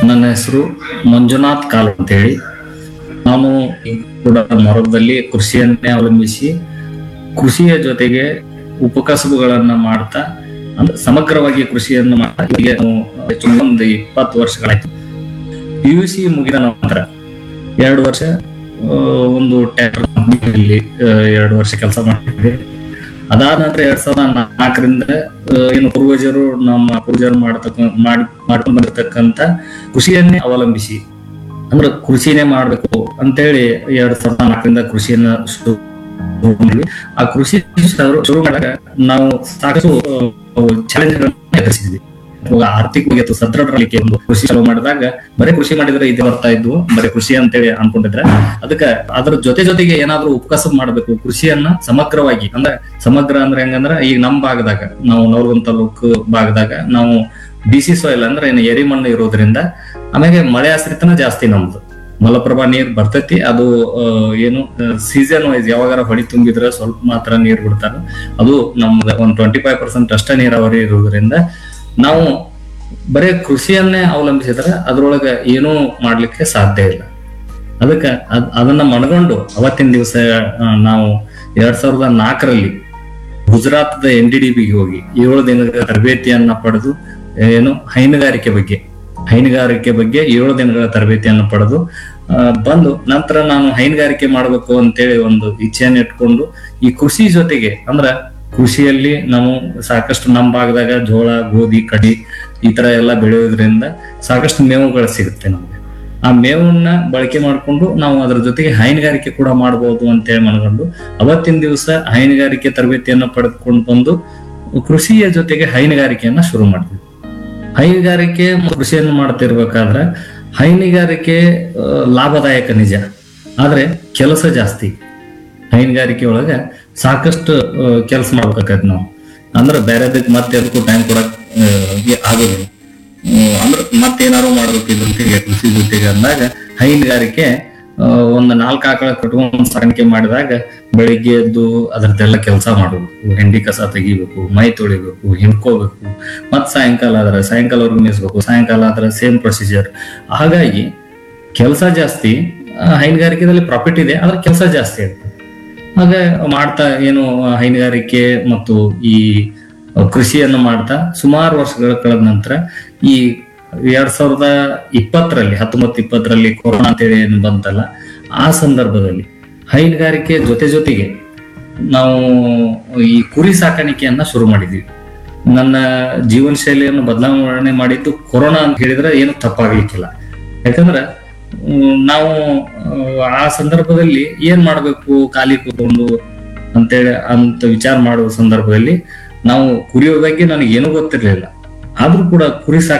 ನನ್ನ ಹೆಸರು ಮಂಜುನಾಥ್ ಕಾಲ್ ಅಂತೇಳಿ ನಾನು ಕೂಡ ಮೊರದಲ್ಲಿ ಕೃಷಿಯನ್ನೇ ಅವಲಂಬಿಸಿ ಕೃಷಿಯ ಜೊತೆಗೆ ಉಪಕಸಬುಗಳನ್ನ ಮಾಡ್ತಾ ಅಂದ್ರೆ ಸಮಗ್ರವಾಗಿ ಕೃಷಿಯನ್ನು ಮಾಡ್ತಾ ಈಗ ನಾವು ಹೆಚ್ಚು ಒಂದು ಇಪ್ಪತ್ತು ವರ್ಷಗಳಾಯ್ತು ಪಿ ಯು ಸಿ ಮುಗಿದ ನಂತರ ಎರಡು ವರ್ಷ ಆ, ಒಂದು ಟ್ಯಾಕ್ಟರ್ ಕಂಪ್ನಿಯಲ್ಲಿ ಎರಡು ವರ್ಷ ಕೆಲಸ ಮಾಡಿದ್ದೆ ಅದಾದ ನಂತರ ಎರಡ್ ಸಾವಿರದ ನಾಲ್ಕರಿಂದ ಆ, ಏನು ಪೂರ್ವಜರು ನಮ್ಮ ಪೂರ್ವಜರು ಮಾಡತಕ್ಕ ಮಾಡಿ ಮಾಡ್ಕೊಂಡು ಬಂದಿರತಕ್ಕಂತ ಕೃಷಿಯನ್ನೇ ಅವಲಂಬಿಸಿ ಅಂದ್ರೆ ಕೃಷಿನೇ ಮಾಡ್ಬೇಕು ಅಂತೇಳಿ ಎರಡ್ ಸಾವಿರದ ನಾಲ್ಕರಿಂದ ಕೃಷಿಯನ್ನ ಶುರು ಮಾಡಿದ್ವಿ ಆ ಕೃಷಿ ಶುರು ಶುರು ಮಾಡಿದಾಗ ನಾವು ಸಾಕಷ್ಟು ಚಾಲೆಂಜ್ಗಳನ್ನ ಎದುರಿಸಿದ್ವಿ ಇವಾಗ ಆರ್ಥಿಕವಾಗಿ ಅಥವಾ ಸದೃಢಲಿಕ್ಕೆ ಒಂದು ಕೃಷಿ ಚಾಲೂ ಮಾಡಿದಾಗ ಬರೀ ಕೃಷಿ ಮಾಡಿದ್ರೆ ಇದು ಬರ್ತಾ ಇದ್ವು ಬರೀ ಕೃಷಿ ಅಂತೇಳಿ ಅನ್ಕೊಂಡಿದ್ರೆ ಅದಕ್ಕೆ ಅದ್ರ ಜೊತೆ ಜೊತೆಗೆ ಏನಾದ್ರೂ ಉಪಕಸಬ್ ಮಾಡಬೇಕು ಕೃಷಿಯನ್ನ ಸಮಗ್ರವಾಗಿ ಅಂದ್ರೆ ಸಮಗ್ರ ಅಂದ್ರೆ ಹೆಂಗಂದ್ರ ಈಗ ನಮ್ ಭಾಗದಾಗ ನಾವು ನವಲಗುಂದ ತಾಲೂಕು ಭಾಗದಾಗ ನಾವು ಬಿಸಿ ಸಾಯಿಲ್ ಅಂದ್ರೆ ಏನು ಎರಿ ಮಣ್ಣು ಇರೋದ್ರಿಂದ ಆಮೇಲೆ ಮಳೆ ಆಶ್ರಿತನ ಜಾಸ್ತಿ ನಮ್ದು ಮಲಪ್ರಭಾ ನೀರ್ ಬರ್ತೈತಿ ಅದು ಆ, ಏನು ಸೀಸನ್ ವೈಸ್ ಯಾವಾಗಾರ ಹೊಳಿ ತುಂಬಿದ್ರೆ ಸ್ವಲ್ಪ ಮಾತ್ರ ನೀರ್ ಬಿಡ್ತಾರ ಅದು ನಮ್ದು ಒಂದ್ ಟ್ವೆಂಟಿ ಫೈವ್ ಪರ್ಸೆಂಟ್ ಅಷ್ಟೇ ನೀರಾವರಿ ಇರೋದ್ರಿಂದ ನಾವು ಬರೇ ಕೃಷಿಯನ್ನೇ ಅವಲಂಬಿಸಿದ್ರೆ ಅದ್ರೊಳಗ ಏನೂ ಮಾಡ್ಲಿಕ್ಕೆ ಸಾಧ್ಯ ಇಲ್ಲ ಅದಕ್ಕೆ ಅದ್ ಅದನ್ನ ಮನಗೊಂಡು ಅವತ್ತಿನ ದಿವಸ ನಾವು ಎರಡ್ ಸಾವಿರದ ನಾಲ್ಕರಲ್ಲಿ ಗುಜರಾತ್ದ ಎನ್ ಡಿ ಡಿ ಬಿಗೆ ಹೋಗಿ ಏಳು ದಿನಗಳ ತರಬೇತಿಯನ್ನ ಪಡೆದು ಏನು ಹೈನುಗಾರಿಕೆ ಬಗ್ಗೆ ಹೈನುಗಾರಿಕೆ ಬಗ್ಗೆ ಏಳು ದಿನಗಳ ತರಬೇತಿಯನ್ನು ಪಡೆದು ಆ, ಬಂದು ನಂತರ ನಾನು ಹೈನುಗಾರಿಕೆ ಮಾಡಬೇಕು ಅಂತೇಳಿ ಒಂದು ಇಚ್ಛೆಯನ್ನು ಇಟ್ಕೊಂಡು ಈ ಕೃಷಿ ಜೊತೆಗೆ ಅಂದ್ರ ಕೃಷಿಯಲ್ಲಿ ನಾವು ಸಾಕಷ್ಟು ನಮ್ಮ ಭಾಗದಾಗ ಜೋಳ ಗೋಧಿ ಕಡಿ ಈ ತರ ಎಲ್ಲ ಬೆಳೆಯೋದ್ರಿಂದ ಸಾಕಷ್ಟು ಮೇವುಗಳು ಸಿಗುತ್ತೆ ನಮ್ಗೆ ಆ ಮೇವನ್ನ ಬಳಕೆ ಮಾಡಿಕೊಂಡು ನಾವು ಅದರ ಜೊತೆಗೆ ಹೈನುಗಾರಿಕೆ ಕೂಡ ಮಾಡಬಹುದು ಅಂತೇಳಿ ಮನಗಂಡು ಅವತ್ತಿನ ದಿವಸ ಹೈನುಗಾರಿಕೆ ತರಬೇತಿಯನ್ನು ಪಡೆದುಕೊಂಡು ಬಂದು ಕೃಷಿಯ ಜೊತೆಗೆ ಹೈನುಗಾರಿಕೆಯನ್ನ ಶುರು ಮಾಡಿದ್ವಿ ಹೈನುಗಾರಿಕೆ ಮತ್ತು ಕೃಷಿಯನ್ನು ಮಾಡ್ತಿರ್ಬೇಕಾದ್ರೆ ಹೈನುಗಾರಿಕೆ ಆ, ಲಾಭದಾಯಕ ನಿಜ ಆದ್ರೆ ಕೆಲಸ ಜಾಸ್ತಿ ಹೈನುಗಾರಿಕೆ ಒಳಗ ಸಾಕಷ್ಟು ಕೆಲಸ ಮಾಡ್ಬೇಕಾಗತ್ತೆ ನಾವು ಅಂದ್ರೆ ಬೇರೆದಕ್ಕೆ ಮತ್ತೆ ಅದಕ್ಕೂ ಟೈಮ್ ಕೊಡಕ್ ಆ, ಈ- ಆಗೋದಿಲ್ಲ ಹ್ಮ್, ಅಂದ್ರೆ ಮತ್ತೇನಾರು ಮಾಡ್ಬೇಕು ಇದ್ರ ಜೊತೆಗೆ ಕೃಷಿ ಜೊತೆಗೆ ಅಂದಾಗ ಹೈನುಗಾರಿಕೆ ಆ, ಒಂದು ನಾಲ್ಕು ಆಕಳ ಕಟ್ಕೊಂಡು ಸಾಕಾಣಿಕೆ ಮಾಡಿದಾಗ ಬೆಳಿಗ್ಗೆ ಎದ್ದು ಅದ್ರದ್ದೆಲ್ಲ ಕೆಲಸ ಮಾಡಬೇಕು ಹೆಂಡಿ ಕಸ ತೆಗಿಬೇಕು ಮೈ ತೊಳಿಬೇಕು ಹಿಂಡ್ಕೋಬೇಕು ಮತ್ ಸಾಯಂಕಾಲ ಆದ್ರೆ ಸಾಯಂಕಾಲವರೆಗೂ ಮೇಯಿಸ್ಬೇಕು ಸಾಯಂಕಾಲ ಆದ್ರೆ ಸೇಮ್ ಪ್ರೊಸೀಜರ್ ಹಾಗಾಗಿ ಕೆಲಸ ಜಾಸ್ತಿ ಆ, ಹೈನುಗಾರಿಕೆದಲ್ಲಿ ಪ್ರಾಫಿಟ್ ಇದೆ ಆದ್ರೆ ಕೆಲಸ ಜಾಸ್ತಿ ಇರ್ತದೆ ಹಾಗೆ ಮಾಡ್ತಾ ಏನು ಹೈನುಗಾರಿಕೆ ಮತ್ತು ಈ ಕೃಷಿಯನ್ನು ಮಾಡ್ತಾ ಸುಮಾರು ವರ್ಷಗಳ ಕಳೆದ ನಂತರ ಈ ಎರಡ್ ಸಾವಿರದ ಇಪ್ಪತ್ತರಲ್ಲಿ ಹತ್ತೊಂಬತ್ತು ಇಪ್ಪತ್ತರಲ್ಲಿ ಕೊರೋನಾ ಅಂತೇಳಿ ಏನು ಬಂತಲ್ಲ ಆ ಸಂದರ್ಭದಲ್ಲಿ ಹೈನುಗಾರಿಕೆ ಜೊತೆ ಜೊತೆಗೆ ನಾವು ಈ ಕುರಿ ಸಾಕಾಣಿಕೆಯನ್ನ ಶುರು ಮಾಡಿದ್ವಿ ನನ್ನ ಜೀವನ ಶೈಲಿಯನ್ನು ಬದಲಾವಣೆ ಮಾಡಿದ್ದು ಕೊರೋನಾ ಅಂತ ಹೇಳಿದ್ರೆ ಏನು ತಪ್ಪಾಗ್ಲಿಕ್ಕಿಲ್ಲ ಯಾಕಂದ್ರೆ ಹ್ಮ್, ನಾವು ಆ, ಆ ಸಂದರ್ಭದಲ್ಲಿ ಏನ್ ಮಾಡ್ಬೇಕು ಖಾಲಿ ಕೂತ್ಕೊಂಡು ಅಂತೇಳಿ ಅಂತ ವಿಚಾರ ಮಾಡುವ ಸಂದರ್ಭದಲ್ಲಿ ನಾವು ಕುರಿಯೋ ಬಗ್ಗೆ ನನಗೆ ಏನೂ ಗೊತ್ತಿರ್ಲಿಲ್ಲ ಆದ್ರೂ ಕೂಡ ಕುರಿ ಸಾಕ